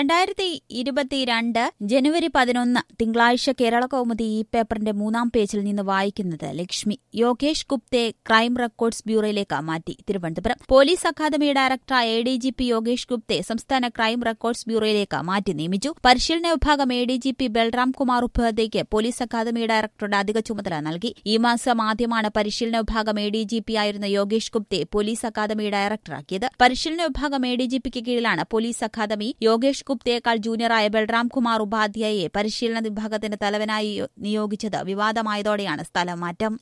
രണ്ടായിരത്തി ഇരുപത്തിരണ്ട് ജനുവരി പതിനൊന്ന് തിങ്കളാഴ്ച കേരള കൗമുദി ഈ പേപ്പറിന്റെ മൂന്നാം പേജിൽ നിന്ന് വായിക്കുന്നത് ലക്ഷ്മി യോഗേഷ് ഗുപ്തെ ക്രൈം റെക്കോർഡ്സ് ബ്യൂറോയിലേക്ക് മാറ്റി തിരുവനന്തപുരം പോലീസ് അക്കാദമി ഡയറക്ടറായ A D G P Yogesh Gupta സംസ്ഥാന ക്രൈം റെക്കോർഡ്സ് ബ്യൂറോയിലേക്ക് മാറ്റി നിയമിച്ചു പരിശീലന വിഭാഗം A D G P Balram Kumar ഉപാധ്യയ്ക്ക് പോലീസ് അക്കാദമി ഡയറക്ടറുടെ അധിക ചുമതല നൽകി ഈ മാസം ആദ്യമാണ് പരിശീലന വിഭാഗം എ ഡി ജി പി ആയിരുന്ന യോഗേഷ് ഗുപ്തെ പോലീസ് അക്കാദമി ഡയറക്ടറാക്കിയത് പരിശീലന വിഭാഗം എ ഡി ജി പിക്ക് കീഴിലാണ് പോലീസ് അക്കാദമി യോഗേഷ് ഗുപ്തയേക്കാൾ ജൂനിയറായ ബൽറാം കുമാർ ഉപാധ്യായയെ പരിശീലന വിഭാഗത്തിന്റെ തലവനായി നിയോഗിച്ചത് വിവാദമായതോടെയാണ് സ്ഥലം മാറ്റം